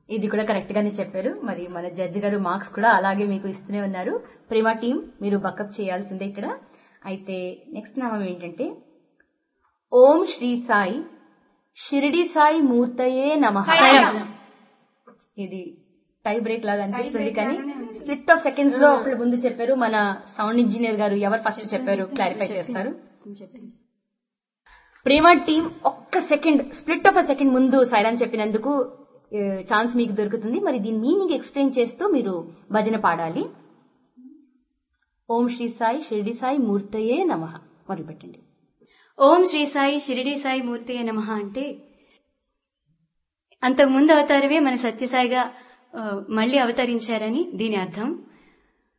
ఇది కూడా కరెక్ట్ గానే చెప్పారు మరి మన జడ్జి గారు మార్క్స్ కూడా అలాగే మీకు ఇస్తూనే ఉన్నారు ప్రేమ టీం మీరు బకప్ చేయాల్సిందే ఇక్కడ అయితే నెక్స్ట్ నామం ఏంటంటే ఓం శ్రీ సాయి షిరిడి సాయి మూర్తయే నమ ఇది టై బ్రేక్ లాగా అనిపిస్తుంది కానీ స్ప్లిట్ ఆఫ్ సెకండ్స్ లో ఒకళ్ళు ముందు చెప్పారు మన సౌండ్ ఇంజనీర్ గారు ఎవరు ఫస్ట్ చెప్పారు క్లారిఫై చేస్తారు ప్రేమ టీం ఒక్క second split of a second ముందు సైరాన్ చెప్పినందుకు ఛాన్స్ మీకు దొరుకుతుంది మరి దీని మీనింగ్ ఎక్స్ప్లెయిన్ చేస్తూ మీరు భజన పాడాలి ఓం శ్రీ సాయి షిరిడి సాయి మూర్తయే నమ మొదలు పెట్టండి ఓం శ్రీ సాయి షిరిడి సాయి మూర్తి నమ అంటే అంతకు ముందు అవతారమే మన సత్యసాయిగా ఆ, మళ్ళీ అవతరించారని దీని అర్థం